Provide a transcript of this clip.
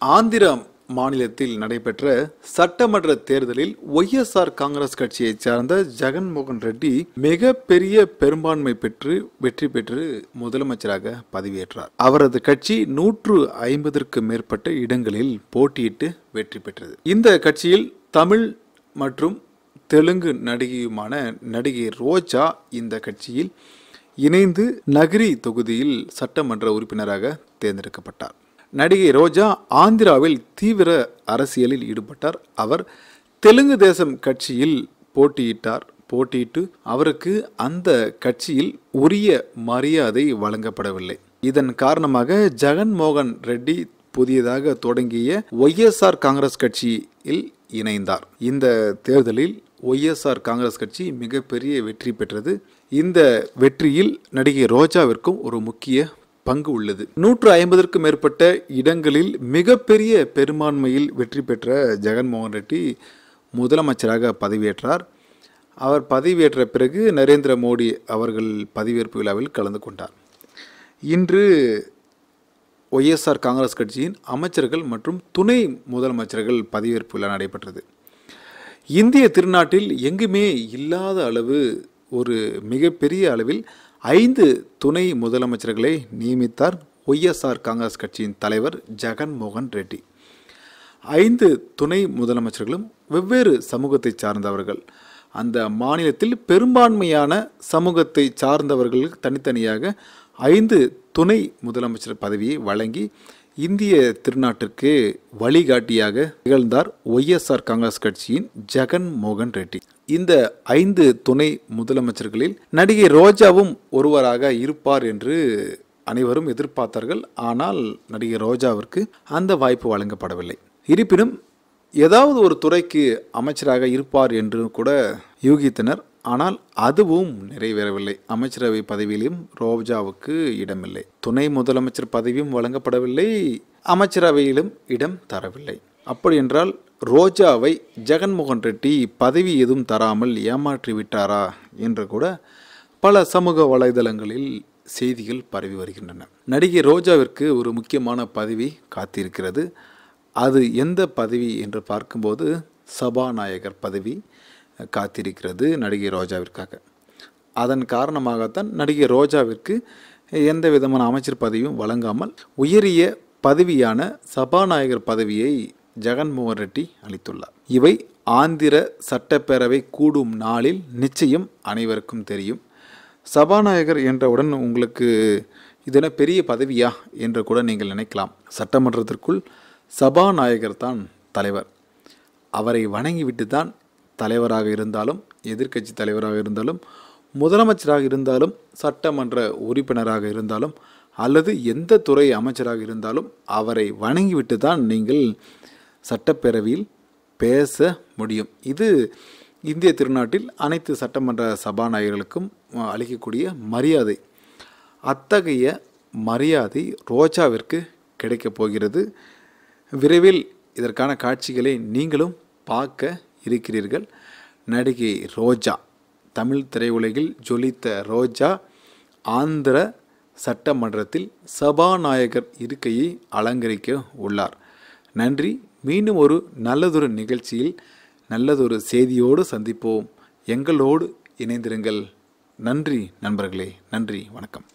ஆந்திரா மாநிலத்தில் நடைபெற்ற சட்டமன்ற தேர்தலில் ஒய்எஸ்ஆர் காங்கிரஸ் கட்சியைச் சார்ந்த ஜெகன்மோகன் ரெட்டி மிகப்பெரிய பெரும்பான்மை பெற்று வெற்றி பெற்று முதலமைச்சராக பதவியேற்றார் அவரது கட்சி நூற்று ஐம்பதற்கு மேற்பட்ட இடங்களில் போட்டியிட்டு வெற்றி பெற்றது இந்த கட்சியில் தமிழ் மற்றும் தெலுங்கு நடிகையுமான நடிகை ரோஜா இந்த கட்சியில் இணைந்து நகரி தொகுதியில் சட்டமன்ற உறுப்பினராக தேர்ந்தெடுக்கப்பட்டார் நடிகை ரோஜா ஆந்திராவில் தீவிர அரசியலில் ஈடுபட்டார் அவர் தெலுங்கு தேசம் கட்சியில் போட்டியிட்டார் போட்டியிட்டு அவருக்கு அந்த கட்சியில் உரிய மரியாதை வழங்கப்படவில்லை இதன் காரணமாக ஜெகன்மோகன் ரெட்டி புதியதாக தொடங்கிய ஒய்எஸ்ஆர் காங்கிரஸ் கட்சியில் இணைந்தார் இந்த தேர்தலில் ஒய்எஸ்ஆர் காங்கிரஸ் கட்சி மிகப்பெரிய வெற்றி பெற்றது இந்த வெற்றியில் நடிகை ரோஜாவிற்கும் ஒரு முக்கிய பங்கு உள்ளது நூற்று ஐம்பதற்கும் மேற்பட்ட இடங்களில் மிகப்பெரிய பெரும்பான்மையில் வெற்றி பெற்ற ஜெகன்மோகன் ரெட்டி முதலமைச்சராக பதவியேற்றார் அவர் பதவியேற்ற பிறகு நரேந்திர மோடி அவர்கள் பதவியேற்பு விழாவில் கலந்து கொண்டார் இன்று ஒய்எஸ்ஆர் காங்கிரஸ் கட்சியின் அமைச்சர்கள் மற்றும் துணை முதலமைச்சர்கள் பதவியேற்பு விழா நடைபெற்றது இந்திய திருநாட்டில் எங்குமே இல்லாத அளவு ஒரு மிகப்பெரிய அளவில் ஐந்து துணை முதலமைச்சர்களை நியமித்தார் ஒய்எஸ்ஆர் காங்கிரஸ் கட்சியின் தலைவர் ஜெகன்மோகன் ரெட்டி ஐந்து துணை முதலமைச்சர்களும் வெவ்வேறு சமூகத்தை சார்ந்தவர்கள் அந்த மாநிலத்தில் பெரும்பான்மையான சமூகத்தை சார்ந்தவர்களுக்கு தனித்தனியாக ஐந்து துணை முதலமைச்சர் பதவியை வழங்கி இந்திய திருநாட்டிற்கு வழிகாட்டியாக திகழ்ந்தார் ஒய்எஸ்ஆர் காங்கிரஸ் கட்சியின் ஜெகன் மோகன் ரெட்டி இந்த ஐந்து துணை முதலமைச்சர்களில் நடிகை ரோஜாவும் ஒருவராக இருப்பார் என்று அனைவரும் எதிர்பார்த்தார்கள் ஆனால் நடிகை ரோஜாவிற்கு அந்த வாய்ப்பு வழங்கப்படவில்லை இருப்பினும் ஏதாவது ஒரு துறைக்கு அமைச்சராக இருப்பார் என்று கூட யூகித்தனர் ஆனால் அதுவும் நிறைவேறவில்லை அமைச்சரவை பதவியிலும் ரோஜாவுக்கு இடமில்லை துணை முதலமைச்சர் பதவியும் வழங்கப்படவில்லை அமைச்சரவையிலும் இடம் தரவில்லை அப்படி என்றால் ரோஜாவை ஜெகன்மோகன் ரெட்டி பதவி எதுவும் தராமல் ஏமாற்றி விட்டாரா என்று கூட பல சமூக வலைதளங்களில் செய்திகள் பரவி வருகின்றன நடிகை ரோஜாவிற்கு ஒரு முக்கியமான பதவி காத்திருக்கிறது அது எந்த பதவி என்று பார்க்கும்போது சபாநாயகர் பதவி காத்திருக்கிறது நடிகை ரோஜாவிற்காக அதன் காரணமாகத்தான் நடிகை ரோஜாவிற்கு எந்த விதமான அமைச்சர் பதவியும் வழங்காமல் உயரிய பதவியான சபாநாயகர் பதவியை ஜெகன்மோகன் ரெட்டி அளித்துள்ளார் இவை ஆந்திர சட்டப்பேரவை கூடும் நாளில் நிச்சயம் அனைவருக்கும் தெரியும் சபாநாயகர் என்றவுடன் உங்களுக்கு இதென பெரிய பதவியா என்று கூட நீங்கள் நினைக்கலாம் சட்டமன்றத்திற்குள் சபாநாயகர் தான் தலைவர் அவரை வணங்கிவிட்டு தான் தலைவராக இருந்தாலும் எதிர்க்கட்சி தலைவராக இருந்தாலும் முதலமைச்சராக இருந்தாலும் சட்டமன்ற உறுப்பினராக இருந்தாலும் அல்லது எந்த துறை அமைச்சராக இருந்தாலும் அவரை வணங்கிவிட்டு தான் நீங்கள் சட்டப்பேரவையில் பேச முடியும் இது இந்திய திருநாட்டில் அனைத்து சட்டமன்ற சபாநாயகர்களுக்கும் அளிக்கக்கூடிய மரியாதை அத்தகைய மரியாதை ரோஜாவிற்கு கிடைக்கப் போகிறது விரைவில் இதற்கான காட்சிகளை நீங்களும் பார்க்க இருக்கிறீர்கள் நடிகை ரோஜா தமிழ் திரையுலகில் ஜொலித்த ரோஜா ஆந்திர சட்டமன்றத்தில் சபாநாயகர் இருக்கையை அலங்கரிக்க உள்ளார் நன்றி மீண்டும் ஒரு நல்லதொரு நிகழ்ச்சியில் நல்லதொரு செய்தியோடு சந்திப்போம் எங்களோடு இணைந்திருங்கள் நன்றி நண்பர்களே நன்றி வணக்கம்